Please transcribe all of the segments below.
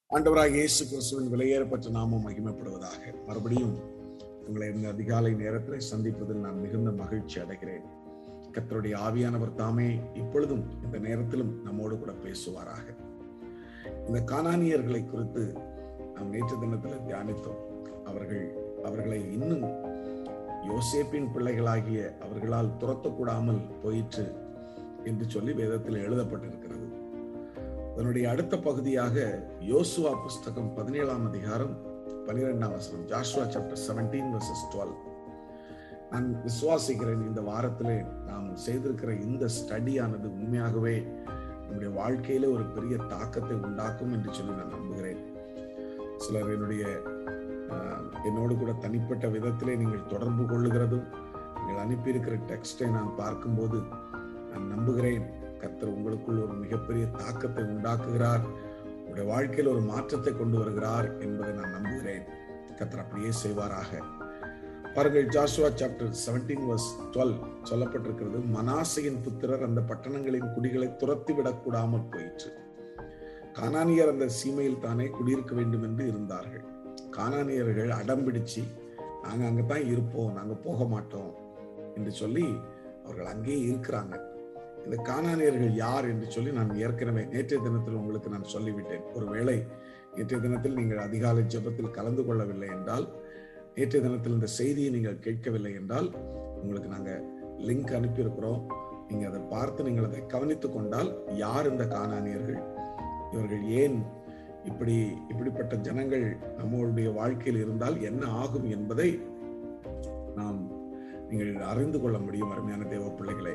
ஆண்டவராக இயேசு கிறிஸ்துவின் விலையேறப்பட்ட நாமம் மகிமைப்படுவதாக மறுபடியும் உங்களை இந்த அதிகாலை நேரத்தில் சந்திப்பதில் நான் மிகுந்த மகிழ்ச்சி அடைகிறேன் கர்த்தருடைய ஆவியானவர் தாமே இப்பொழுதும் இந்த நேரத்திலும் நம்மோடு கூட பேசுவாராக இந்த கானானியர்களை குறித்து நாம் நேற்று தினத்தில் தியானித்தோம் அவர்கள் அவர்களை இன்னும் யோசேப்பின் பிள்ளைகளாகிய அவர்களால் துரத்தக்கூடாமல் போயிற்று என்று சொல்லி வேதத்தில் எழுதப்பட்டிருக்கிறது அதனுடைய அடுத்த பகுதியாக யோசுவா புஸ்தகம் பதினேழாம் அதிகாரம் பனிரெண்டாம் வசனம் Joshua chapter seventeen verses twelve நான் விசுவாசிக்கிறேன் இந்த வாரத்திலே நாம் செய்திருக்கிற இந்த ஸ்டடியானது உண்மையாகவே நம்முடைய வாழ்க்கையில ஒரு பெரிய தாக்கத்தை உண்டாக்கும் என்று சொல்லி நான் நம்புகிறேன் சிலர் என்னுடைய என்னோடு கூட தனிப்பட்ட விதத்திலே நீங்கள் தொடர்பு கொள்ளுகிறதும் நீங்கள் அனுப்பியிருக்கிற டெக்ஸ்டை நான் பார்க்கும்போது நான் நம்புகிறேன் கர்த்தர் உங்களுக்குள் ஒரு மிகப்பெரிய தாக்கத்தை உண்டாக்குகிறார் உங்களுடைய வாழ்க்கையில் ஒரு மாற்றத்தை கொண்டு வருகிறார் என்பதை நான் நம்புகிறேன் கர்த்தர் அப்படியே செய்வாராக பாருங்கள் Joshua chapter seventeen verse twelve சொல்லப்பட்டிருக்கிறது மனாசையின் புத்திரர் அந்த பட்டணங்களின் குடிகளை துரத்தி விடக்கூடாமல் போயிற்று கானானியர் அந்த சீமையில் தானே குடியிருக்க வேண்டும் என்று இருந்தார்கள் கானானியர்கள் அடம் பிடிச்சு நாங்க அங்கதான் இருப்போம் நாங்க போக மாட்டோம் என்று சொல்லி அவர்கள் அங்கேயே இருக்கிறாங்க இந்த கானானியர்கள் யார் என்று சொல்லி நான் ஏற்கனவே நேற்றைய தினத்தில் உங்களுக்கு நான் சொல்லிவிட்டேன் ஒருவேளை நேற்றைய தினத்தில் நீங்கள் அதிகாலை ஜபத்தில் கலந்து கொள்ளவில்லை என்றால் நேற்றைய தினத்தில் இந்த செய்தியை நீங்கள் கேட்கவில்லை என்றால் உங்களுக்கு நாங்க லிங்க் அனுப்பியிருக்கிறோம் நீங்க அதை பார்த்து நீங்கள் அதை கவனித்துக் கொண்டால் யார் இந்த கானானியர்கள் இவர்கள் ஏன் இப்படி இப்படிப்பட்ட ஜனங்கள் நம்மளுடைய வாழ்க்கையில் இருந்தால் என்ன ஆகும் என்பதை நாம் நீங்கள் அறிந்து கொள்ள முடியும் அருமையான தேவ பிள்ளைகளை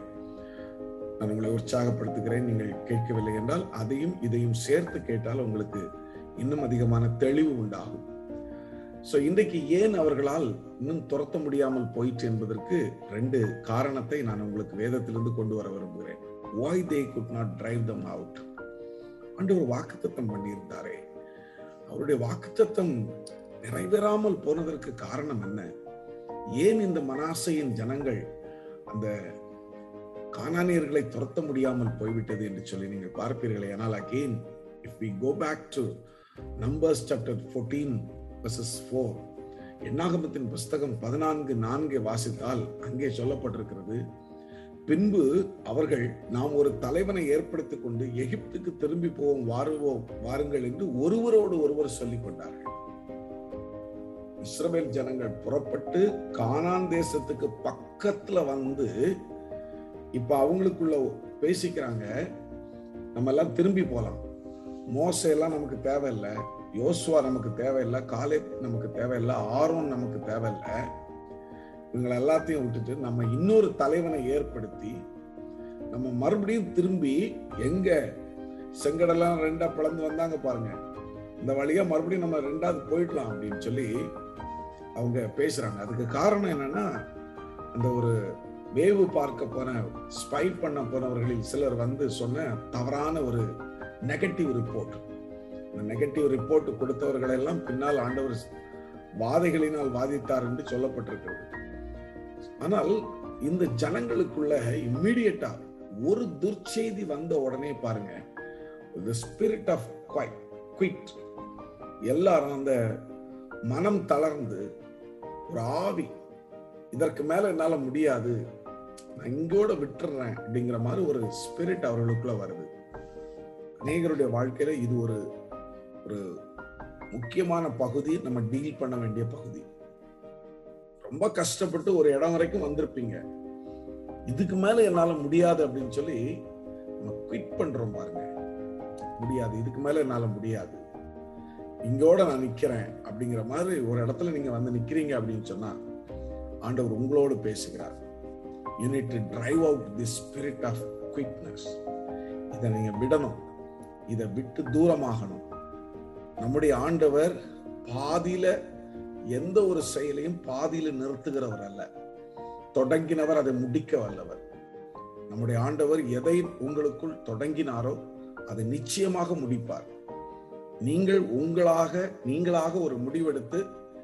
நான் உங்களை உற்சாகப்படுத்துகிறேன் நீங்கள் கேட்கவில்லை என்றால் அதையும் இதையும் சேர்த்து கேட்டால் உங்களுக்கு இன்னும் அதிகமான தெளிவு உண்டாகும் சோ இன்றைக்கு ஏன் அவர்களால் இன்னும் துரத்த முடியாமல் போயிற்று என்பதற்கு ரெண்டு காரணத்தை நான் உங்களுக்கு வேதத்திலிருந்து கொண்டு வர விரும்புகிறேன் why they could not drive them out அன்று ஒரு வாக்குத்தத்தம் பண்ணியிருந்தாரே அவருடைய வாக்குத்தத்தம் நிறைவேறாமல் போனதற்கு காரணம் என்ன ஏன் இந்த மனாசையின் ஜனங்கள் அந்த கானானியர்களை துரத்த முடியாமல் போய்விட்டது என்று சொல்லி நீங்கள் பார்ப்பீர்களே ஆனால் again if we go back to numbers chapter fourteen verses four எண்ணாகமத்தின் புஸ்தகம் பதினான்கு நான்கு வாசித்தால் அங்கே சொல்லப்பட்டிருக்கிறது பின்பு அவர்கள் நாம் ஒரு தலைவனை ஏற்படுத்திக் கொண்டு எகிப்துக்கு திரும்பி போவோம் வாருவோம் வாருங்கள் என்று ஒருவரோடு ஒருவர் சொல்லிக் கொண்டார்கள் இஸ்ரவேல் ஜனங்கள் புறப்பட்டு கானான் தேசத்துக்கு பக்கத்துல வந்து இப்ப அவங்களுக்குள்ள பேசிக்கிறாங்க நம்ம எல்லாம் திரும்பி போலாம் மோசையெல்லாம் நமக்கு தேவையில்லை யோசுவா நமக்கு தேவையில்லை காலை நமக்கு தேவையில்லை ஆரோன் நமக்கு தேவையில்லை இவங்களை எல்லாத்தையும் விட்டுட்டு நம்ம இன்னொரு தலைவனை ஏற்படுத்தி நம்ம மறுபடியும் திரும்பி எங்க செங்கடெல்லாம் ரெண்டா பிளந்து வந்தாங்க பாருங்க இந்த வழியா மறுபடியும் நம்ம ரெண்டாவது போயிடலாம் அப்படின்னு சொல்லி அவங்க பேசுறாங்க அதுக்கு காரணம் என்னன்னா அந்த ஒரு வேவு பார்க்க போன ஸ்பை பண்ண போனவர்களில் சிலர் வந்து சொன்ன தவறான ஒரு நெகட்டிவ் ரிப்போர்ட் இந்த நெகட்டிவ் ரிப்போர்ட் கொடுத்தவர்கள் எல்லாம் பின்னால் ஆண்டவர் வாதைகளினால் வாதித்தார் என்று சொல்லப்பட்டிருக்கிறது ஆனால் இந்த ஜனங்களுக்குள்ள இம்மிடியட்டா ஒரு துர்ச்செய்தி வந்த உடனே பாருங்க ஸ்பிரிட் ஆஃப் குவிட் எல்லாரும் அந்த மனம் தளர்ந்து ஒரு ஆவி இதற்கு மேல என்னால முடியாது நான் இங்கோட விட்டுறேன் அப்படிங்கிற மாதிரி ஒரு ஸ்பிரிட் அவர்களுக்குள்ள வருது அநேகருடைய வாழ்க்கையில இது ஒரு ஒரு முக்கியமான பகுதி நம்ம டீல் பண்ண வேண்டிய பகுதி ரொம்ப கஷ்டப்பட்டு ஒரு இடம் வரைக்கும் வந்திருப்பீங்க இதுக்கு மேல என்னால முடியாது அப்படின்னு சொல்லி நம்ம குவிட் பண்றோம் பாருங்க முடியாது இதுக்கு மேல என்னால முடியாது இங்கோட நான் நிக்கிறேன் அப்படிங்கிற மாதிரி ஒரு இடத்துல நீங்க வந்து நிக்கிறீங்க அப்படின்னு சொன்னா ஆண்டவர் உங்களோடு பேசுகிறார் you need drive out the spirit of quickness இதை நீங்க விடணும் இதை விட்டு தூரமாகணும் நம்முடைய ஆண்டவர் பாதியில எந்த ஒரு செயலையும் பாதியில நிறுத்துகிறவர் அல்ல தொடங்கினவர் அதை முடிக்க வல்லவர் நம்முடைய ஆண்டவர் எதை உங்களுக்குள் தொடங்கினாரோ அதை நிச்சயமாக முடிப்பார் நீங்கள் உங்களாக நீங்களாக ஒரு முடிவெடுத்து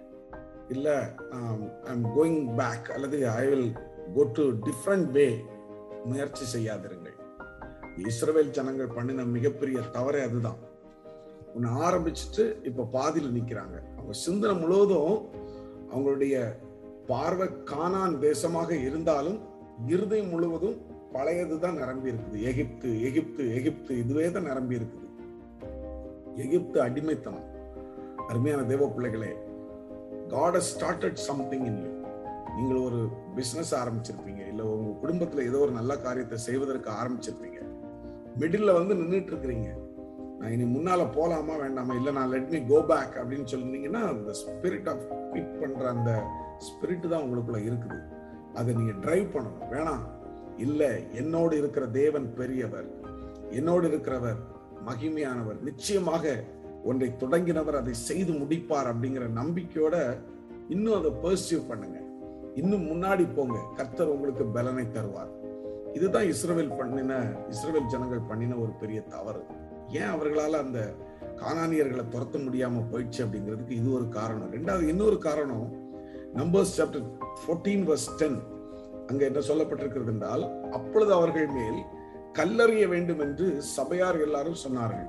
இல்ல ஐம் கோயிங் பேக் அல்லது I will go to different way முயற்சி செய்யாதிருங்கள் இஸ்ரவேல் ஜனங்கள் பண்ணின மிகப்பெரிய தவறே அதுதான் ஒன்று ஆரம்பிச்சுட்டு இப்ப பாதியில் நிக்கிறாங்க அவங்க சிந்தனை முழுவதும் அவங்களுடைய பார்வை கானான் தேசமாக இருந்தாலும் இருதயம் முழுவதும் பழையதுதான் நிரம்பி இருக்குது எகிப்து எகிப்து எகிப்து இதுவே தான் நிரம்பி இருக்குது எகிப்து அடிமைத்தனம் அருமையான தேவ பிள்ளைகளே God started something in you நீங்கள் ஒரு பிசினஸ் ஆரம்பிச்சிருப்பீங்க இல்ல உங்க குடும்பத்துல ஏதோ ஒரு நல்ல காரியத்தை செய்வதற்கு ஆரம்பிச்சிருப்பீங்க மிடில் வந்து நின்றுட்டு இருக்கிறீங்க நான் இனி முன்னால போலாமா வேண்டாமா இல்ல நான் லெட் மீ கோ பேக் அப்படின்னு சொல்லிருந்தீங்கன்னா அந்த ஸ்பிரிட் ஆஃப் குவிட் பண்ற அந்த ஸ்பிரிட் தான் உங்களுக்குள்ள இருக்குது அதை நீங்க டிரைவ் பண்ணணும் வேணாம் இல்ல என்னோடு இருக்கிற தேவன் பெரியவர் என்னோடு இருக்கிறவர் மகிமையானவர் நிச்சயமாக ஒன்றை தொடங்கினவர் அதை செய்து முடிப்பார் அப்படிங்கிற நம்பிக்கையோட இன்னும் அதை பர்சீவ் பண்ணுங்க இன்னும் முன்னாடி போங்க கர்த்தர் உங்களுக்கு பலனை தருவார் இதுதான் இஸ்ரவேல் பண்ணின இஸ்ரவேல் ஜனங்கள் பண்ணின ஒரு பெரிய தவறு ஏன் அவர்களால அந்த கானானியர்களை துரத்த முடியாம போயிடுச்சு அப்படிங்கிறதுக்கு இது ஒரு காரணம் ரெண்டாவது இன்னொரு காரணம் numbers chapter fourteen verse ten அங்க என்ன சொல்லப்பட்டிருக்கிறது என்றால் அப்பொழுது அவர்கள் மேல் கல்லறிய வேண்டும் என்று சபையார் எல்லாரும் சொன்னார்கள்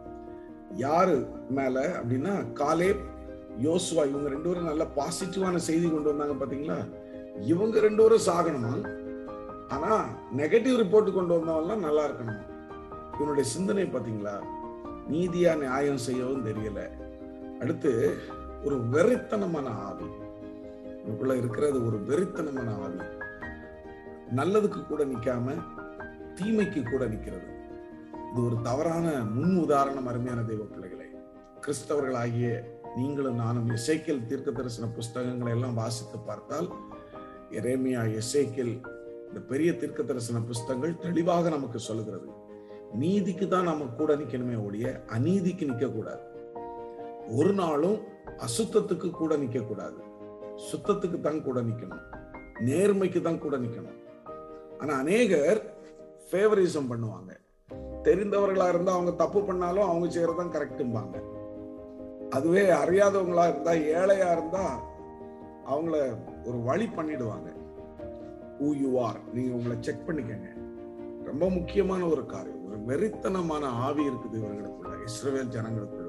யாரு மேல அப்படின்னா காலே யோசுவா இவங்க ரெண்டு பேரும் நல்ல பாசிட்டிவான செய்தி கொண்டு வந்தாங்க பாத்தீங்களா இவங்க ரெண்டு பேரும் சாகணுமா ஆனா நெகட்டிவ் ரிப்போர்ட் கொண்டு வந்தவங்கலாம் நல்லா இருக்கணும் இவனுடைய சிந்தனை பாத்தீங்களா நீதியா நியாயம் செய்யவும் தெரியல அடுத்து ஒரு வெறித்தனமான ஆவி உனக்குள்ள இருக்கிறது ஒரு வெறித்தனமான ஆவி நல்லதுக்கு கூட நிக்காம தீமைக்கு கூட நிக்கிறது இது ஒரு தவறான முன் உதாரணம் அருமையான தெய்வ பிள்ளைகளே கிறிஸ்தவர்களாகிய நீங்களும் நானும் இசைக்கல் தீர்க்க தரிசன புஸ்தகங்களை எல்லாம் வாசித்து பார்த்தால் எரேமியா எசேக்கில் இந்த பெரிய தீர்க்க தரிசன புஸ்தகங்கள் தெளிவாக நமக்கு சொல்லுகிறது நீதிக்கு தான் நம்ம கூட நிக்கணுமே ஒழிய அநீதிக்கு நிக்க கூடாது ஒரு நாளும் அசுத்தத்துக்கு கூட நிக்க கூடாது சுத்தத்துக்கு தான் கூட நிக்கணும் நேர்மைக்கு தான் கூட நிக்கணும் ஆனா அநேகர் ஃபேவரிசம் பண்ணுவாங்க தெரிந்தவர்களா இருந்தா அவங்க தப்பு பண்ணாலும் அவங்க செய்யறதான் கரெக்டும்பாங்க அதுவே அறியாதவங்களா இருந்தா ஏழையா இருந்தா அவங்கள ஒரு வழி பண்ணிடுவாங்க ஹூ யூ ஆர் நீங்க உங்களை செக் பண்ணிக்கங்க ரொம்ப முக்கியமான ஒரு காரியம் ஒரு வெறித்தனமான ஆவி இருக்குது இவர்களுக்குள்ள இஸ்ரவேல் ஜனங்களுக்குள்ள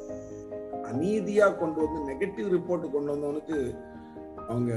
அநீதியா கொண்டு வந்து நெகட்டிவ் ரிப்போர்ட் கொண்டு வந்தவனுக்கு அவங்க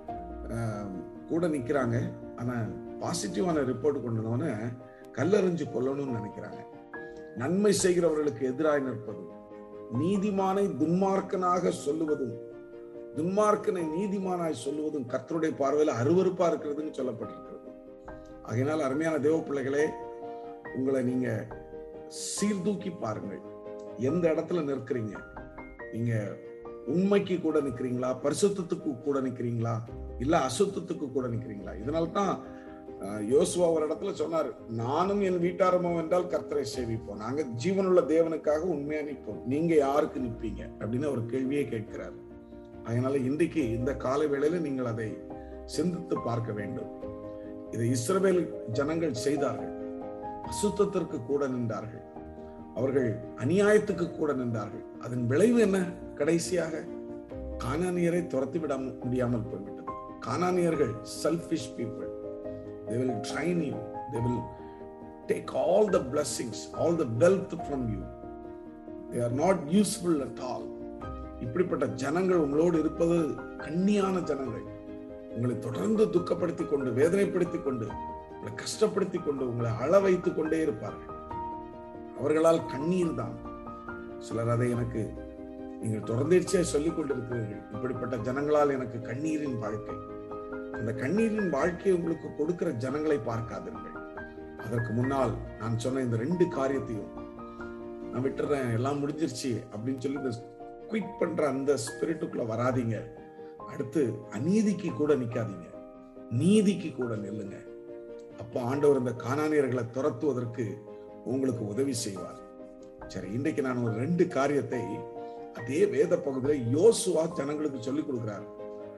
கூட நிக்கிறாங்க ஆனா பாசிட்டிவான ரிப்போர்ட் கொண்டு வந்தவன கல்லறிஞ்சு கொல்லணும்னு நினைக்கிறாங்க நன்மை செய்கிறவர்களுக்கு எதிராக நிற்பதும் நீதிமானை துன்மார்க்கனாக சொல்லுவதும் துன்மார்க்கனை நீதிமானாய் சொல்லுவதும் கர்த்தருடைய பார்வையில் அருவறுப்பா இருக்கிறதுன்னு சொல்லப்பட்டிருக்கிறது அதனால் அருமையான தேவ பிள்ளைகளே உங்களை நீங்க சீர்தூக்கி பாருங்கள் எந்த இடத்துல நிற்கிறீங்க நீங்க உண்மைக்கு கூட நிக்கிறீங்களா பரிசுத்தத்துக்கு கூட நிக்கிறீங்களா இல்ல அசுத்தத்துக்கு கூட நிக்கிறீங்களா இதனால தான் யோசுவா ஒரு இடத்துல சொன்னார் நானும் என் வீட்டாரமோ என்றால் கர்த்தரை சேவிப்போம் நாங்க ஜீவனுள்ள தேவனுக்காக உண்மையா நிற்போம் நீங்க யாருக்கு நிற்பீங்க அப்படின்னு ஒரு கேள்வியே கேட்கிறார் அதனால இன்றைக்கு இந்த கால வேளையில நீங்கள் அதை சிந்தித்து பார்க்க வேண்டும் இதை இஸ்ரவேல் ஜனங்கள் செய்தார்கள் அசுத்தத்திற்கு கூட நின்றார்கள் அவர்கள் அநியாயத்துக்கு கூட நின்றார்கள் அதன் விளைவு என்ன கடைசியாக கானானியரை துரத்தி விட முடியாமல் போய்விட்டது கானானியர்கள் selfish people they will train you they will take all the blessings all the wealth from you they are not useful at all இப்படிப்பட்ட ஜனங்கள் உங்களோடு இருப்பது கண்ணியான ஜனங்கள் உங்களை தொடர்ந்து துக்கப்படுத்தி கொண்டு வேதனைப்படுத்தி கொண்டு உங்களை கஷ்டப்படுத்தி கொண்டு உங்களை அழ வைத்துக் கொண்டே இருப்பார்கள் அவர்களால் கண்ணீர் தான் சிலர் அதை எனக்கு நீங்கள் தொடர்ந்தேர்ச்சியாக சொல்லிக் கொண்டிருக்கிறீர்கள் இப்படிப்பட்ட ஜனங்களால் எனக்கு கண்ணீரின் வாழ்க்கை அந்த கண்ணீரின் வாழ்க்கையை உங்களுக்கு கொடுக்கிற ஜனங்களை பார்க்காதீர்கள் அதற்கு முன்னால் நான் சொன்ன இந்த ரெண்டு காரியத்தையும் நான் விட்டுறேன் எல்லாம் முடிஞ்சிருச்சு அப்படின்னு சொல்லி இந்த குயிட் பண்ற அந்த ஸ்பிரிட்டுக்குள்ள வராதீங்க அடுத்து அநீதிக்கு கூட நிக்காதீங்க நீதிக்கு கூட நில்லுங்க அப்ப ஆண்டவர் இந்த காணானியர்களை துரத்துவதற்கு உங்களுக்கு உதவி செய்வார் சரி இன்றைக்கு நான் ஒரு ரெண்டு காரியத்தை அதே வேத பகுதியில் யோசுவா ஜனங்களுக்கு சொல்லிக் கொடுக்கிறார்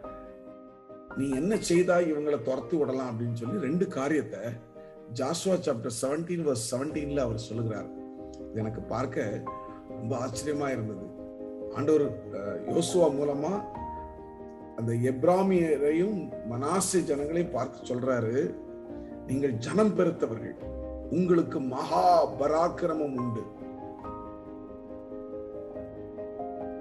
நீ என்ன செய்தா இவங்களை துரத்தி விடலாம் அப்படின்னு சொல்லி ரெண்டு காரியத்தை ஜாஸ்வா சாப்டர் செவன்டீன் வர்ஸ் செவன்டீன்ல அவர் சொல்லுகிறார் இது எனக்கு பார்க்க ரொம்ப ஆச்சரியமா இருந்தது ஆண்டவர் யோசுவா மூலமா அந்த எப்ராமியரையும் மனாசே ஜனங்களையும் பார்த்து சொல்றாரு நீங்கள் ஜனம் பெருத்தவர்கள் உங்களுக்கு மகா பராக்கிரமம் உண்டு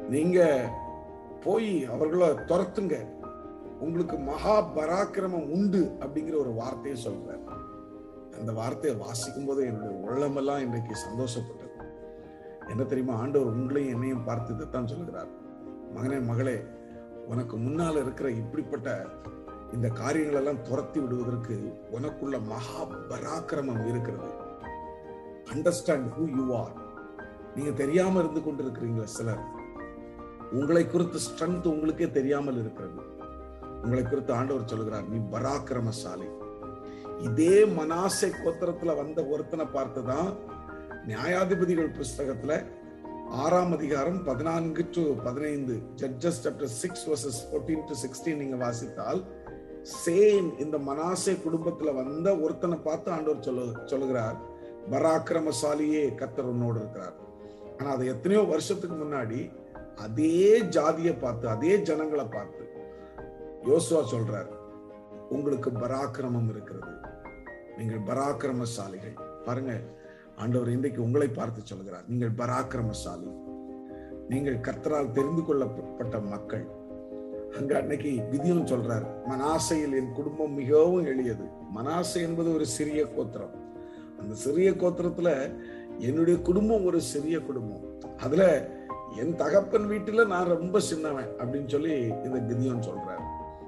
நீங்க போய் அவர்களை துரத்துங்க உங்களுக்கு மகா பராக்கிரமம் உண்டு அப்படிங்கிற ஒரு வார்த்தையை சொல்றார் அந்த வார்த்தையை வாசிக்கும் போது என்னுடைய உள்ளமெல்லாம் இன்றைக்கு சந்தோஷப்பட்டது என்ன தெரியுமா ஆண்டவர் உங்களையும் என்னையும் பார்த்து தான் சொல்லுகிறார் மகனே மகளே உனக்கு முன்னால இருக்கிற இப்படிப்பட்ட இந்த காரியங்கள் எல்லாம் துரத்தி விடுவதற்கு உனக்குள்ள மகா பராக்கிரமம் இருக்கிறது அண்டர்ஸ்டாண்ட் ஹூ யூ ஆர் நீங்க தெரியாம இருந்து கொண்டிருக்கிறீங்களா சிலர் உங்களை குறித்து ஸ்ட்ரென்த் உங்களுக்கே தெரியாமல் இருக்கிறது உங்களை குறித்து ஆண்டவர் சொல்லுகிறார் நீ பராக்கிரமசாலி இதே மனாசை கோத்திரத்துல வந்த ஒருத்தனை பார்த்துதான் நியாயாதிபதிகள் புஸ்தகத்துல ஆறாம் அதிகாரம் பதினான்கு டு பதினைந்து Judges chapter six verses fourteen to sixteen நீங்க வாசித்தால் சேம் இந்த மனாசே குடும்பத்துல வந்த ஒருத்தனை பார்த்து ஆண்டவர் சொல்லு சொல்லுகிறார் பராக்கிரமசாலியே கத்தர் உன்னோடு இருக்கிறார் ஆனா அது எத்தனையோ வருஷத்துக்கு முன்னாடி அதே ஜாதியை பார்த்து அதே ஜனங்களை பார்த்து யோசுவா சொல்றார் உங்களுக்கு பராக்கிரமம் இருக்கிறது நீங்கள் பராக்கிரமசாலிகள் பாருங்க ஆண்டவர் இன்றைக்கு உங்களை பார்த்து சொல்கிறார் நீங்கள் பராக்கிரமசாலி நீங்கள் கர்த்தரால் தெரிந்து கொள்ளப்பட்ட மக்கள் அங்க அன்னைக்கு விதியம் சொல்றார் மனாசையில் என் குடும்பம் மிகவும் எளியது மனாசை என்பது ஒரு சிறிய கோத்திரம் அந்த சிறிய கோத்திரத்துல என்னுடைய குடும்பம் ஒரு சிறிய குடும்பம் அதுல என் தகப்பன் வீட்டுல நான் ரொம்ப சின்னவன் அப்படின்னு சொல்லி இந்த கிதியோன் சொல்றாரு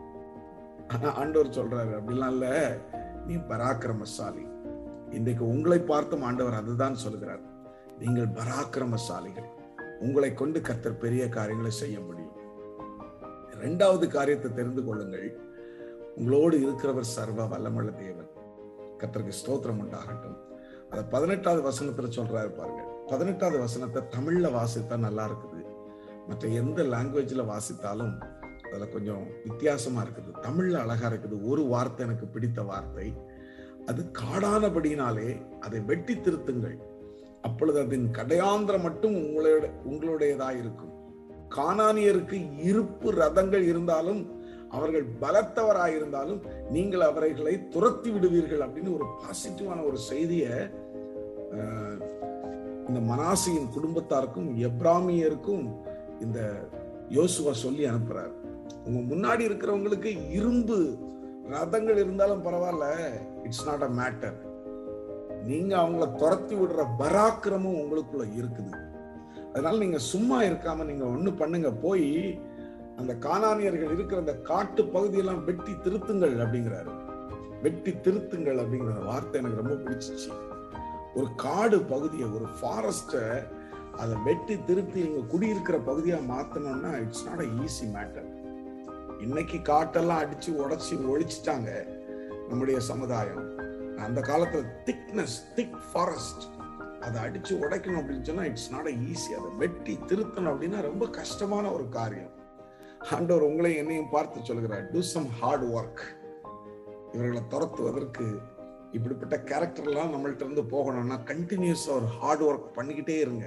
ஆனா ஆண்டவர் சொல்றாரு அப்படிலாம் இல்ல நீ பராக்கிரமசாலி இன்றைக்கு உங்களை பார்த்தும் ஆண்டவர் அதுதான் சொல்கிறார் நீங்கள் பராக்கிரமசாலிகள் உங்களை கொண்டு கர்த்தர் பெரிய காரியங்களை செய்ய முடியும் இரண்டாவது காரியத்தை தெரிந்து கொள்ளுங்கள் உங்களோடு இருக்கிறவர் சர்வ வல்லமுள்ள தேவன் கர்த்தருக்கு ஸ்தோத்திரம் உண்டாகட்டும் அத பதினெட்டாவது வசனத்துல சொல்றாரு பாருங்க பதினெட்டாவது வசனத்தை தமிழ்ல வாசித்தா நல்லா இருக்குது மற்ற எந்த லாங்குவேஜ்ல வாசித்தாலும் அதுல கொஞ்சம் வித்தியாசமா இருக்குது தமிழ்ல அழகா இருக்குது ஒரு வார்த்தை எனக்கு பிடித்த வார்த்தை அது காடானபடியினாலே அதை வெட்டி திருத்துங்கள் அப்பொழுது அதன் கடையாந்திரம் மட்டும் உங்களுடைய உங்களுடையதா இருக்கும் கானானியருக்கு இருப்பு ரதங்கள் இருந்தாலும் அவர்கள் பலத்தவராயிருந்தாலும் நீங்கள் அவர்களை துரத்தி விடுவீர்கள் அப்படின்னு ஒரு பாசிட்டிவான ஒரு செய்திய இந்த மனாசியின் குடும்பத்தாருக்கும் எப்ராமியருக்கும் இந்த யோசுவா சொல்லி அனுப்புறார் உங்க முன்னாடி இருக்கிறவங்களுக்கு இரும்பு ரதங்கள் இருந்தாலும் பரவாயில்ல இட்ஸ் நாட் அ மேட்டர் நீங்க அவங்கள துரத்தி விடுற பராக்கிரமும் உங்களுக்குள்ள இருக்குது அதனால நீங்க சும்மா இருக்காம நீங்க ஒண்ணு பண்ணுங்க போய் அந்த காணானியர்கள் இருக்கிற அந்த காட்டு பகுதியெல்லாம் வெட்டி திருத்துங்கள் அப்படிங்கிறாரு வெட்டி திருத்துங்கள் அப்படிங்கிற வார்த்தை எனக்கு ரொம்ப பிடிச்சிச்சு ஒரு காடு பகுதியை ஒரு ஃபாரஸ்ட அதை வெட்டி திருத்தி நீங்க குடியிருக்கிற பகுதியா மாத்தணும்னா it's not a easy matter இன்னைக்கு காட்டெல்லாம் அடிச்சு உடைச்சி ஒழிச்சிட்டாங்க நம்முடைய சமுதாயம் அந்த காலத்துல திக்னஸ் திக் ஃபாரஸ்ட் அதை அடிச்சு உடைக்கணும் அப்படின்னு சொன்னா இட்ஸ் நாட் ஈஸி அதை வெட்டி திருத்தணும் அப்படின்னா ரொம்ப கஷ்டமான ஒரு காரியம் ஆண்டவர் உங்களை என்னையும் பார்த்து சொல்கிறார் டூ சம் ஹார்ட் ஒர்க் இவர்களை துரத்துவதற்கு இப்படிப்பட்ட கேரக்டர்லாம் நம்மள்ட்ட இருந்து போகணும்னா கண்டினியூஸா ஒரு ஹார்ட் ஒர்க் பண்ணிக்கிட்டே இருங்க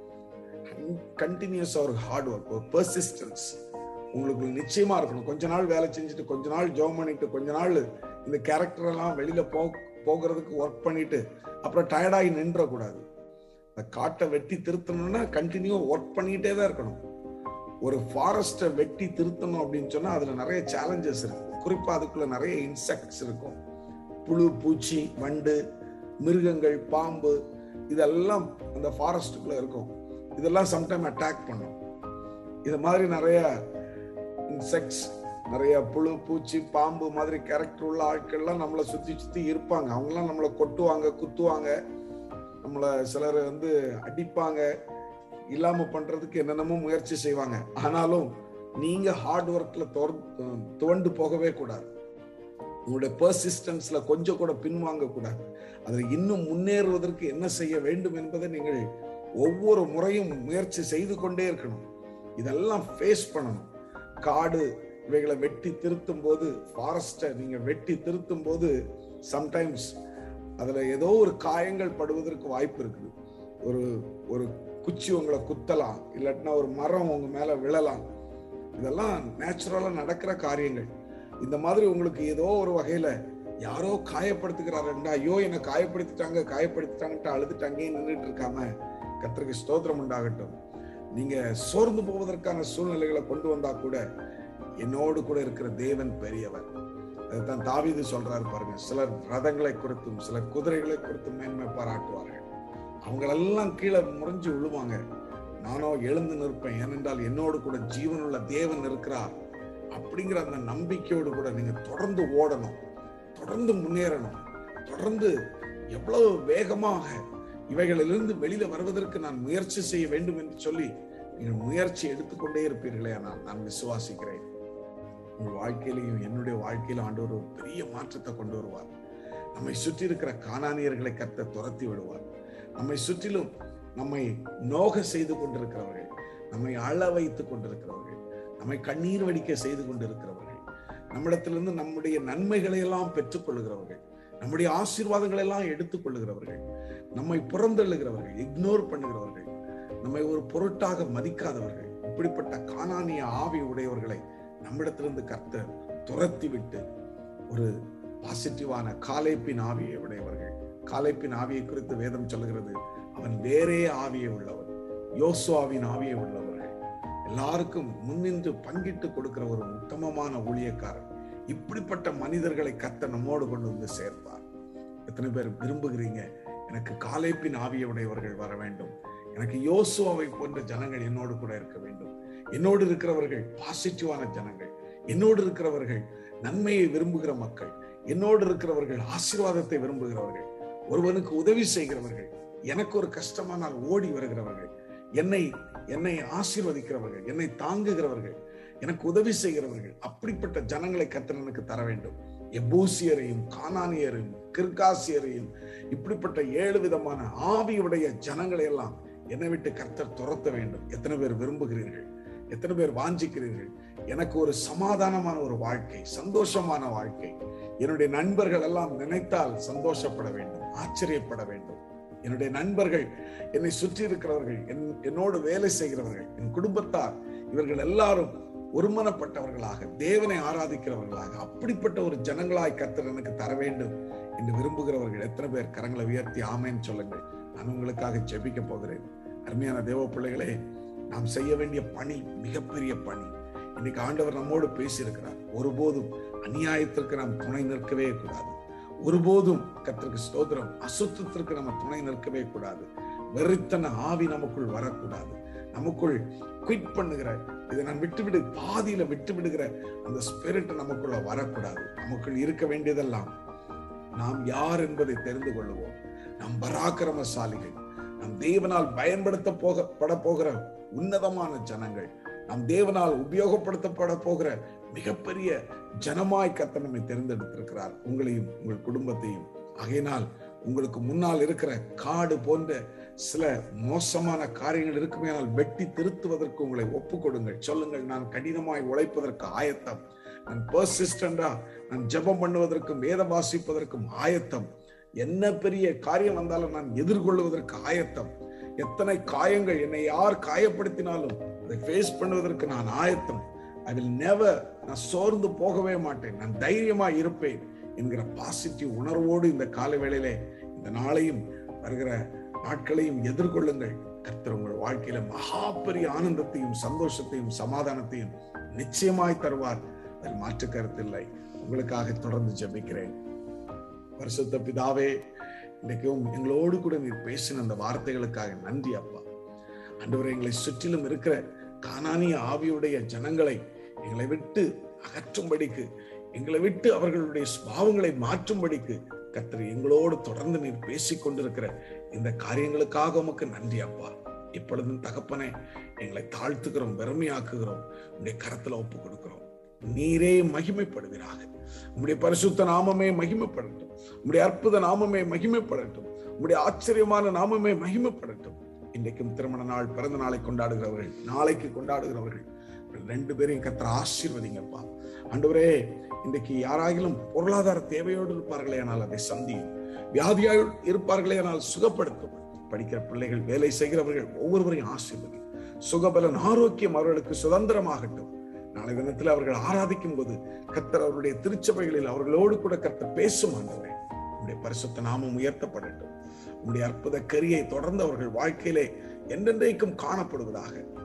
கண்டினியூஸா ஒரு ஹார்ட் ஒர்க் ஒரு பர்சிஸ்டன்ஸ் உங்களுக்கு நிச்சயமா இருக்கணும் கொஞ்ச நாள் வேலை செஞ்சுட்டு கொஞ்ச நாள் ஜோம் பண்ணிட்டு கொஞ்ச நாள் இந்த கேரக்டர் எல்லாம் வெளியில போ போகிறதுக்கு ஒர்க் பண்ணிட்டு அப்புறம் டயர்டாகி நின்றக்கூடாது இந்த காட்டை வெட்டி திருத்தணும்னா கண்டினியூ ஒர்க் பண்ணிக்கிட்டே தான் இருக்கணும் ஒரு ஃபாரஸ்ட்டை வெட்டி திருத்தணும் அப்படின்னு சொன்னா அதுல நிறைய சேலஞ்சஸ் இருக்கு குறிப்பா அதுக்குள்ள நிறைய இன்செக்ட்ஸ் இருக்கும் புழு பூச்சி வண்டு மிருகங்கள் பாம்பு இதெல்லாம் அந்த ஃபாரஸ்ட்டுக்குள்ள இருக்கும் இதெல்லாம் சம்டைம் அட்டாக் பண்ணும் இது மாதிரி நிறைய இன்செக்ட்ஸ் நிறைய புழு பூச்சி பாம்பு மாதிரி கேரக்டர் உள்ள ஆட்கள்லாம் நம்மளை சுத்தி சுத்தி இருப்பாங்க அவங்கெல்லாம் நம்மளை கொட்டுவாங்க குத்துவாங்க நம்மளை சிலர் வந்து அடிப்பாங்க இல்லாம பண்றதுக்கு என்னென்னமோ முயற்சி செய்வாங்க ஆனாலும் நீங்க ஹார்ட் ஒர்க்ல துவண்டு போகவே கூடாது உங்களுடைய பர்சிஸ்டன்ஸ்ல கொஞ்சம் கூட பின்வாங்க கூடாது அதில் இன்னும் முன்னேறுவதற்கு என்ன செய்ய வேண்டும் என்பதை நீங்கள் ஒவ்வொரு முறையும் முயற்சி செய்து கொண்டே இருக்கணும் இதெல்லாம் ஃபேஸ் பண்ணணும் காடு இவைகளை வெட்டி திருத்தும் போது ஃபாரஸ்ட்டை நீங்க வெட்டி திருத்தும் போது சம்டைம்ஸ் அதுல ஏதோ ஒரு காயங்கள் படுவதற்கு வாய்ப்பு இருக்குது ஒரு ஒரு குச்சி உங்களை குத்தலாம் இல்லாட்டினா ஒரு மரம் உங்க மேல விழலாம் இதெல்லாம் நேச்சுரலா நடக்கிற காரியங்கள் இந்த மாதிரி உங்களுக்கு ஏதோ ஒரு வகையில யாரோ காயப்படுத்துகிறாருண்டா ஐயோ என்னை காயப்படுத்திட்டாங்க காயப்படுத்திட்டாங்கன்ட்டு அழுதுட்டு அங்கேயே நின்றுட்டு இருக்காம கத்திரிக்கு ஸ்தோத்திரம் உண்டாகட்டும் நீங்க சோர்ந்து போவதற்கான சூழ்நிலைகளை கொண்டு வந்தா கூட என்னோடு கூட இருக்கிற தேவன் பெரியவர் அதுதான் தாவீது சொல்றாரு பாருங்க சிலர் ரதங்களை குறித்தும் சிலர் குதிரைகளை குறித்தும் மேன்மை பாராட்டுவார்கள் அவங்களெல்லாம் கீழே முறிஞ்சு விழுவாங்க நானோ எழுந்து நிற்பேன் ஏனென்றால் என்னோடு கூட ஜீவனுள்ள தேவன் இருக்கிறார் அப்படிங்கிற அந்த நம்பிக்கையோடு கூட நீங்க தொடர்ந்து ஓடணும் தொடர்ந்து முன்னேறணும் தொடர்ந்து எவ்வளவு வேகமாக இவைகளிலிருந்து வெளியில வருவதற்கு நான் முயற்சி செய்ய வேண்டும் என்று சொல்லி நீங்கள் முயற்சி எடுத்துக்கொண்டே இருப்பீர்களே ஆனால் நான் விசுவாசிக்கிறேன் உங்கள் வாழ்க்கையிலையும் என்னுடைய வாழ்க்கையில ஆண்டவர் ஒரு பெரிய மாற்றத்தை கொண்டு வருவார் நம்மை சுற்றி இருக்கிற காணானியர்களை கத்த துரத்தி விடுவார் நம்மை சுற்றிலும் நம்மை நோக செய்து கொண்டிருக்கிறவர்கள் நம்மை அழ வைத்துக் கொண்டிருக்கிறவர்கள் நம்மை கண்ணீர் வடிக்க செய்து கொண்டிருக்கிறவர்கள் நம்மிடத்திலிருந்து நம்முடைய நன்மைகளை எல்லாம் பெற்றுக்கொள்கிறவர்கள் நம்முடைய ஆசீர்வாதங்களை எல்லாம் எடுத்துக்கொள்கிறவர்கள் நம்மை புறந்தள்ளுகிறவர்கள் இக்னோர் பண்ணுகிறவர்கள் நம்மை ஒரு பொருட்டாக மதிக்காதவர்கள் இப்படிப்பட்ட காணானிய ஆவி உடையவர்களை நம்மிடத்திலிருந்து கர்த்தர் துரத்தி விட்டு ஒரு பாசிட்டிவான காலைப்பின் ஆவியை உடையவர்கள் காலைப்பின் ஆவியை குறித்து வேதம் சொல்லுகிறது அவன் வேறே ஆவியை உள்ளவன் யோசுவாவின் ஆவியை உள்ளவர்கள் எல்லாருக்கும் முன்னின்று பங்கிட்டு கொடுக்கிற ஒரு உத்தமமான ஊழியக்காரன் இப்படிப்பட்ட மனிதர்களை கத்த நம்மோடு கொண்டு வந்து சேர்ப்பார் எத்தனை பேர் விரும்புகிறீங்க எனக்கு காலைப்பின் ஆவியை உடையவர்கள் வர வேண்டும் எனக்கு யோசுவாவை போன்ற ஜனங்கள் என்னோடு கூட இருக்க வேண்டும் என்னோடு இருக்கிறவர்கள் பாசிட்டிவான ஜனங்கள் என்னோடு இருக்கிறவர்கள் நன்மையை விரும்புகிற மக்கள் என்னோடு இருக்கிறவர்கள் ஆசீர்வாதத்தை விரும்புகிறவர்கள் ஒருவனுக்கு உதவி செய்கிறவர்கள் எனக்கு ஒரு கஷ்டமானால் ஓடி வருகிறவர்கள் என்னை என்னை ஆசீர்வதிக்கிறவர்கள் என்னை தாங்குகிறவர்கள் எனக்கு உதவி செய்கிறவர்கள் அப்படிப்பட்ட ஜனங்களை கத்தர் எனக்கு தர வேண்டும் எபூசியரையும் கானானியரையும் கிர்காசியரையும் இப்படிப்பட்ட ஏழு விதமான ஆவியுடைய ஜனங்களை எல்லாம் என்னை விட்டு கர்த்தர் துரத்த வேண்டும் எத்தனை பேர் விரும்புகிறீர்கள் எத்தனை பேர் வாஞ்சிக்கிறீர்கள் எனக்கு ஒரு சமாதானமான ஒரு வாழ்க்கை சந்தோஷமான வாழ்க்கை என்னுடைய நண்பர்கள் எல்லாம் நினைத்தால் சந்தோஷப்பட வேண்டும் ஆச்சரியப்பட வேண்டும் என்னுடைய நண்பர்கள் என்னை சுற்றி இருக்கிறவர்கள் என் என்னோடு வேலை செய்கிறவர்கள் என் குடும்பத்தார் இவர்கள் எல்லாரும் ஒருமனப்பட்டவர்களாக தேவனை ஆராதிக்கிறவர்களாக அப்படிப்பட்ட ஒரு ஜனங்களாய் கர்த்தர் எனக்கு தர வேண்டும் என்று விரும்புகிறவர்கள் எத்தனை பேர் கரங்களை உயர்த்தி ஆமேன்னு சொல்லுங்கள் நான் உங்களுக்காக ஜெபிக்க போகிறேன் அருமையான தேவ பிள்ளைகளே நாம் செய்ய வேண்டிய பணி மிகப்பெரிய பணி இன்னைக்கு ஆண்டவர் நம்மோடு பேசியிருக்கிறார் ஒருபோதும் அநியாயத்திற்கு நாம் துணை நிற்கவே கூடாது ஒருபோதும் கத்திற்கு ஸ்தோத்திரம் அசுத்தத்திற்கு நம்ம துணை நிற்கவே கூடாது வெறித்தன ஆவி நமக்குள் வரக்கூடாது நமக்குள் குவிட் பண்ணுகிற இதை நான் விட்டுவிடு பாதியில விட்டு விடுகிற அந்த ஸ்பிரிட் நமக்குள்ள வரக்கூடாது நமக்குள் இருக்க வேண்டியதெல்லாம் நாம் யார் என்பதை தெரிந்து கொள்ளுவோம் நாம் பராக்கிரமசாலிகள் நம் தேவனால் பயன்படுத்த போக பட போகிற உன்னதமான ஜனங்கள் நம் தேவனால் உபயோகப்படுத்தப்பட போகிற மிகப்பெரிய ஜனமாய் கத்த நம்மை தேர்ந்தெடுத்திருக்கிறார் உங்களையும் உங்கள் குடும்பத்தையும் ஆகையினால் உங்களுக்கு முன்னால் இருக்கிற காடு போன்ற சில மோசமான காரியங்கள் இருக்குமேனால் வெட்டி திருத்துவதற்கு உங்களை ஒப்பு கொடுங்கள் சொல்லுங்கள் நான் கடினமாய் உழைப்பதற்கு ஆயத்தம் நான் பர்சிஸ்டண்டா நான் ஜெபம் பண்ணுவதற்கும் வேதம் வாசிப்பதற்கும் ஆயத்தம் என்ன பெரிய காரியம் வந்தாலும் நான் எதிர்கொள்வதற்கு ஆயத்தம் எத்தனை காயங்கள் என்னை யார் காயப்படுத்தினாலும் அதை ஃபேஸ் பண்ணுவதற்கு நான் ஆயத்தம் ஐ வில் நெவர் நான் சோர்ந்து போகவே மாட்டேன் நான் தைரியமா இருப்பேன் என்கிற பாசிட்டிவ் உணர்வோடு இந்த கால வேளையிலே இந்த நாளையும் வருகிற நாட்களையும் எதிர்கொள்ளுங்கள் கர்த்தர் உங்கள் வாழ்க்கையில மகா பெரிய ஆனந்தத்தையும் சந்தோஷத்தையும் சமாதானத்தையும் நிச்சயமாய் தருவார் அதில் மாற்று கருத்தில்லை உங்களுக்காக தொடர்ந்து ஜெபிக்கிறேன் பரிசுத்த பிதாவே இன்றைக்கும் எங்களோடு கூட நீர் பேசின அந்த வார்த்தைகளுக்காக நன்றி அப்பா அன்றுவரை எங்களை சுற்றிலும் இருக்கிற காணானிய ஆவியுடைய ஜனங்களை எங்களை விட்டு அகற்றும்படிக்கு எங்களை விட்டு அவர்களுடைய சுபாவங்களை மாற்றும்படிக்கு கர்த்தர் எங்களோடு தொடர்ந்து நீர் பேசிக் கொண்டிருக்கிற இந்த காரியங்களுக்காக உமக்கு நன்றி அப்பா இப்பொழுதும் தகப்பனே எங்களை தாழ்த்துகிறோம் வெறுமையாக்குகிறோம் உடைய கரத்துல ஒப்பு கொடுக்கிறோம் நீரே மகிமைப்படுவீராக உம்முடைய பரிசுத்த நாமமே மகிமைப்படட்டும் உம்முடைய அற்புத நாமமே மகிமைப்படட்டும் உம்முடைய ஆச்சரியமான நாமமே மகிமைப்படட்டும் இன்றைக்கும் திருமண நாள் பிறந்த நாளை கொண்டாடுகிறவர்கள் நாளைக்கு கொண்டாடுகிறவர்கள் ரெண்டு பேரையும் கத்திர ஆசீர்வதிங்கப்பா ஆண்டவரே இன்றைக்கு யாராகிலும் பொருளாதார தேவையோடு இருப்பார்களே ஆனால் அதை சந்தியும் வியாதியாய் இருப்பார்களே ஆனால் சுகப்படுத்தும் படிக்கிற பிள்ளைகள் வேலை செய்கிறவர்கள் ஒவ்வொருவரையும் ஆசீர்வதி சுகபலன் ஆரோக்கியம் அவர்களுக்கு சுதந்திரமாகட்டும் நாளை தினத்தில் அவர்கள் ஆராதிக்கும் போது கத்தர் அவருடைய திருச்சபைகளில் அவர்களோடு கூட கத்தர் பேசும் ஆண்டவரே உடைய பரிசுத்த நாமம் உயர்த்தப்படட்டும் உடைய அற்புத கரியை தொடர்ந்து அவர்கள் வாழ்க்கையிலே என்றென்றைக்கும் காணப்படுவதாக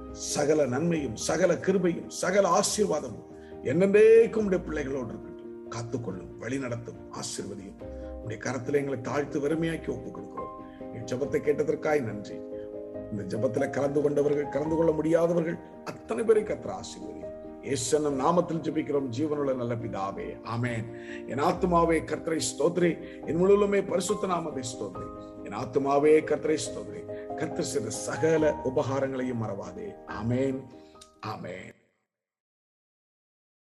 சகல நன்மையும் சகல கிருபையும் சகல ஆசீர்வாதமும் என்னென்றைக்கும் உடைய பிள்ளைகளோடு இருக்கட்டும் காத்துக்கொள்ளும் வழி நடத்தும் ஆசீர்வதியும் உடைய கரத்துல எங்களை தாழ்த்து வறுமையாக்கி ஒப்புக் கொடுக்கிறோம் என் ஜெபத்தை கேட்டதற்காய் நன்றி இந்த ஜெபத்துல கலந்து கொண்டவர்கள் கலந்து கொள்ள முடியாதவர்கள் அத்தனை பேரை கத்திர ஆசீர்வதி ஏசனம் நாமத்தில் ஜெபிக்கிறோம் ஜீவனுள்ள நல்ல பிதாவே ஆமென் என் ஆத்துமாவே கர்த்தரை ஸ்தோத்ரி என் முழுவதுமே பரிசுத்த நாமத்தை ஸ்தோத்ரி என் ஆத்துமாவே கர்த்தரை ஸ்தோத்ரி கர்த்தர் செய்த சகல உபகாரங்களையும் மறவாதே ஆமென் ஆமென்